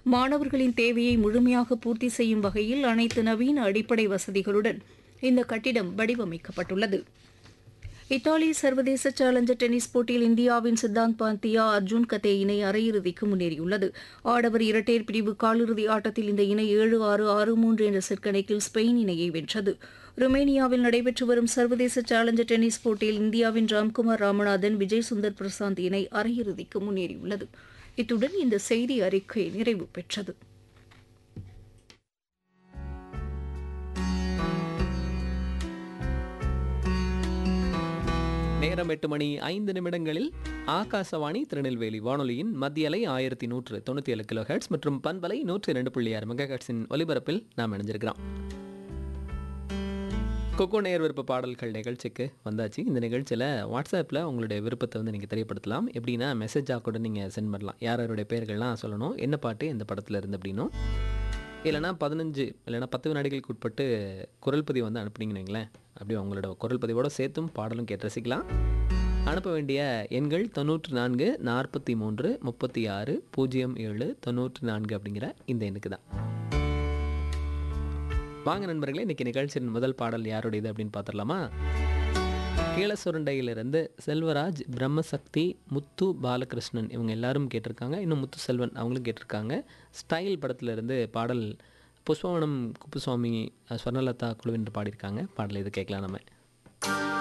மாணவர்களின் தேவையை முழுமையாக பூர்த்தி செய்யும் வகையில் அனைத்து நவீன அடிப்படை வசதிகளுடன் இந்த கட்டிடம் வடிவமைக்கப்பட்டுள்ளது இத்தாலி சர்வதேச சேலஞ்சர் டென்னிஸ் போட்டியில் இந்தியாவின் சித்தாந்த் பாந்தியா அர்ஜுன் கதே இணை அரையிறுதிக்கு முன்னேறியுள்ளது ஆடவர் இரட்டையர் பிரிவு காலிறுதி ஆட்டத்தில் இந்த இணை ஏழு ஆறு ஆறு மூன்று என்ற செட் கணக்கில் ஸ்பெயின் இணையை வென்றது ருமேனியாவில் நடைபெற்று வரும் சர்வதேச சேலஞ்சர் டென்னிஸ் போட்டியில் இந்தியாவின் ராம்குமார் ராமநாதன் விஜய் சுந்தர் பிரசாந்த் இணை அரையிறுதிக்கு முன்னேறியுள்ளது இத்துடன் இந்த செய்தி அறிக்கை நிறைவு பெற்றது நேரம் எட்டு மணி ஐந்து நிமிடங்களில் ஆகாசவாணி திருநெல்வேலி வானொலியின் மத்திய அலை ஆயிரத்தி நூற்று தொண்ணூற்றி ஏழு கிலோ ஹெர்ட்ஸ் மற்றும் பண்பலை நூற்றி ரெண்டு புள்ளி ஆறு மெகா ஹெர்ட்ஸின் ஒலிபரப்பில் நாம் இணைஞ்சிருக்கிறோம் கொக்கோ நேர் விருப்ப பாடல்கள் நிகழ்ச்சிக்கு வந்தாச்சு இந்த நிகழ்ச்சியில் வாட்ஸ்அப்பில் உங்களுடைய விருப்பத்தை வந்து நீங்கள் தெரியப்படுத்தலாம் எப்படின்னா மெசேஜாக கூட நீங்கள் சென்ட் பண்ணலாம் யார் யாருடைய பெயர்கள்லாம் சொல்லணும் என்ன பாட்டு எந்த படத்தில் இருந்து அப்படின்னும் இல்லைனா பதினஞ்சு இல்லைனா பத்து வினாடிகளுக்கு உட்பட்டு குரல் பதிவு வந்து அனுப்புனீங்கன்னு வைங்களேன் அப்படியே உங்களோட குரல் பதிவோட சேர்த்தும் பாடலும் கேட்டு ரசிக்கலாம் அனுப்ப வேண்டிய எண்கள் தொண்ணூற்று நான்கு நாற்பத்தி மூன்று முப்பத்தி ஆறு பூஜ்ஜியம் ஏழு தொண்ணூற்று நான்கு அப்படிங்கிற இந்த எண்ணுக்கு தான் வாங்க நண்பர்களே இன்னைக்கு நிகழ்ச்சியின் முதல் பாடல் யாருடையது அப்படின்னு பார்த்துடலாமா கீழசுருண்டையிலிருந்து செல்வராஜ் பிரம்மசக்தி முத்து பாலகிருஷ்ணன் இவங்க எல்லாரும் கேட்டிருக்காங்க இன்னும் முத்து செல்வன் அவங்களும் கேட்டிருக்காங்க ஸ்டைல் படத்துல இருந்து பாடல் புஷ்பவனம் குப்புசுவாமி ஸ்வர்ணலதா குழுவினர் பாடியிருக்காங்க பாடல் இது கேட்கலாம் நம்ம